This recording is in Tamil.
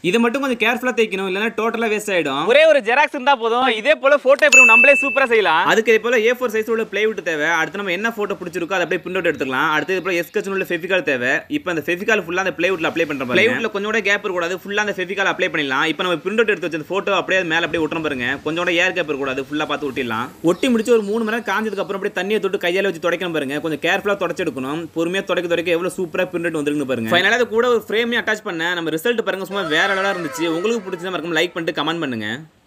இதை மட்டும் கொஞ்சம் கேர்ஃபுல்லாக தைக்கணும் இல்லைன்னா டோட்டலாக வேஸ்ட் ஆகிடும் ஒரே ஒரு ஜெராக்ஸ் இருந்தா போதும் இதே போல போட்டோ எப்படி நம்மளே சூப்பரா செய்யலாம் அதுக்கு இது போல ஏ ஃபோர் சைஸ் உள்ள பிளைவுட் தேவை அடுத்து நம்ம என்ன ஃபோட்டோ பிடிச்சிருக்கோ அதை அப்படியே பிரிண்ட் அவுட் எடுத்துக்கலாம் அடுத்து இது போல எஸ்கச் உள்ள ஃபெவிகால் தேவை இப்போ அந்த ஃபெவிகால் ஃபுல்லாக அந்த பிளைவுட்ல அப்ளை பண்ணுறோம் பிளைவுட்ல கொஞ்சம் கூட கேப் இருக்கக்கூடாது ஃபுல்லாக அந்த ஃபெவிகால் அப்ளை பண்ணிடலாம் இப்போ நம்ம பிரிண்ட் அவுட் எடுத்து வச்ச ஃபோட்டோ அப்படியே அது மேலே அப்படியே ஒட்டுறோம் பாருங்க கொஞ்சம் கூட ஏர் கேப் இருக்கக்கூடாது ஃபுல்லாக பார்த்து ஒட்டிடலாம் ஒட்டி முடிச்சு ஒரு மூணு மணி நேரம் காஞ்சதுக்கு அப்புறம் அப்படியே தண்ணியை தொட்டு கையால வச்சு துடைக்கணும் பாருங்க கொஞ்சம் கேர்ஃபுல்லாக தொடச்சு எடுக்கணும் பொறுமையாக துடைக்க துடைக்க எவ்வளோ சூப்பராக பிரிண்ட் அவுட் வந்துருக்குன்னு பாருங்க ஃபைனலாக அது கூட ஒரு ஃப்ரேமையும் அட்டாச் பண்ணேன் நம்ம ரிசல்ட் பாருங்க சும்மா வேற லெவலாக இருந்துச்சு உங்களுக்கு பிடிச்சதா மறக்காம லைக் பண்ணிட்டு கமெண்ட் பண்ணுங்க